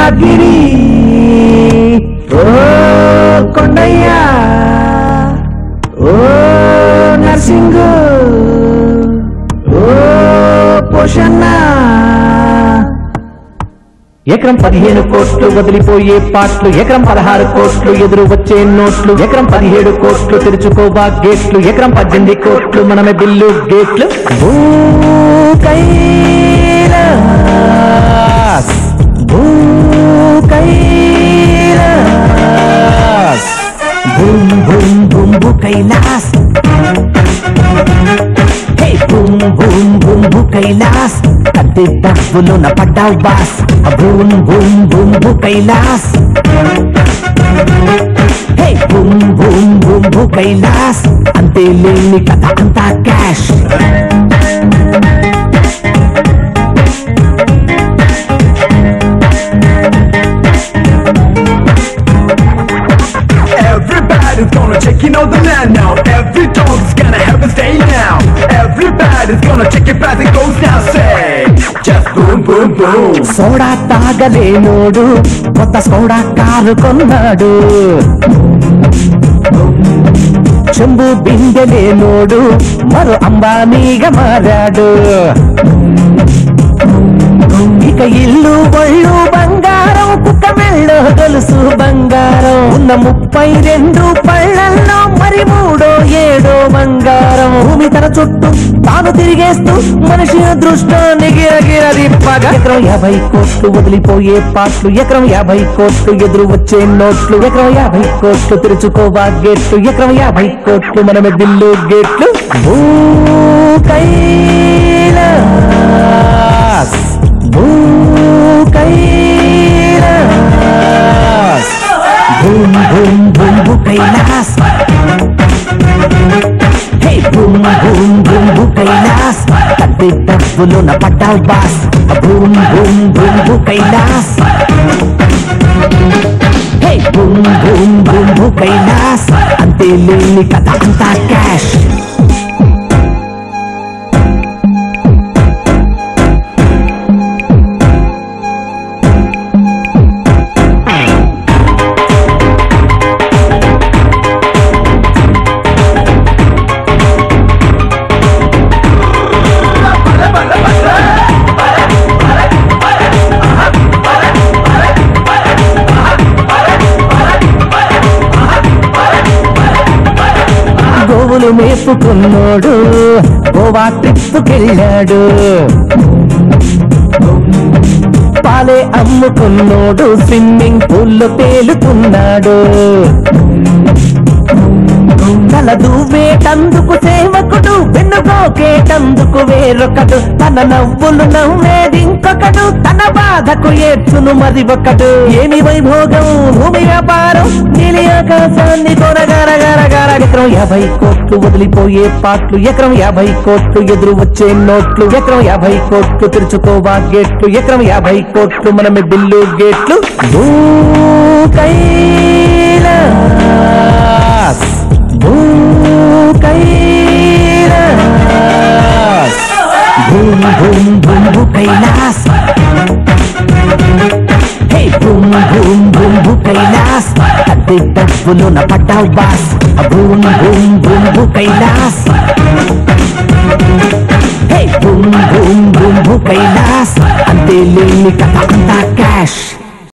యాదగిరి ఓ కొండయ్య ఓ నర్సింగ్ ఓ పోషన్న ఎకరం పదిహేను కోట్లు వదిలిపోయే పాటలు ఎకరం పదహారు కోట్లు ఎదురు వచ్చే నోట్లు ఎకరం పదిహేడు కోట్లు తెరుచుకోవా గేట్లు ఎకరం పద్దెనిమిది కోట్లు మనమే బిల్లు గేట్లు భూ కైలాస్ భూ Kailash boom boom boom Bhu Kailas hey boom boom boom Bhu Kailas కత్తి డబ్బులు నా పడ్డావు boss boom boom boom Bhu Kailas hey boom boom boom Bhu Kailas అంతే లేని కథ అంతా cash Everybody's gonna check in on the land now. Every dog's gonna have a stay now. Everybody's gonna check it as it goes now. Say, just boom, boom, boom. Soda తాగలేనోడు కొత్త soda car కొన్నాడు చెంబు బిందెలేనోడు మరో అంబానీగా మారాడు ఇక ఇల్లు ఒళ్ళు బంగారం కుక్క మెళ్ళో గొలుసు బంగారం ఉన్న ముప్పై రెండు పళ్ళల్లో మరి మూడో ఏడో బంగారం భూమి తన చుట్టూ తాను తిరిగేస్తూ మనిషి అదృష్టాన్ని గిరగిరదిప్పగా ఎకరం యాభై కోట్లు వదిలిపోయే పాటలు ఎకరం యాభై కోట్లు ఎదురు వచ్చే నోట్లు ఎకరం యాభై కోట్లు తెరుచుకోవా గేట్లు ఎకరం యాభై కోట్లు మనమే బిల్లు గేట్లు భూ కైలాస్ భూ Kailash boom boom boom Bhu Kailas hey boom boom boom Bhu Kailas కత్తి డబ్బులు నా పడ్డావు boss boom boom boom Bhu Kailas hey boom boom boom Bhu Kailas అంతే లేని కథ అంతా క్యాష్ గోవులు మేపుకున్నోడు గోవా ట్రిప్పుకెళ్ళాడు పాలే అమ్ముకున్నోడు స్విమ్మింగ్ పూల్లో తేలుతున్నాడు తల దువ్వేటందుకు సేవకుడు వెన్నుగోకేటందుకు వేరొకడు తన నవ్వులు నవ్వేది ఇంకొకడు తన బాధకు ఏడ్చును మరి ఒకడు ఏమి వైభోగం భూమి వ్యాపారం నీలి ఆకాశాన్ని కొనగరగరగర ఎకరం యాభై కోట్లు వదిలిపోయే పాటలు ఎకరం యాభై కోట్లు ఎదురు వచ్చే నోట్లు ఎకరం యాభై కోట్లు తెరుచుకోవా గేట్లు ఎకరం యాభై కోట్లు మనమే బిల్లు గేట్లు భూ కైలాస్ భూ Kailash boom boom boom Bhu Kailas hey boom boom boom Bhu Kailas కత్తి డబ్బులు నా పడ్డావు boss boom boom boom Bhu Kailas hey boom boom boom Bhu Kailas అంతే లేని కథ అంతా క్యాష్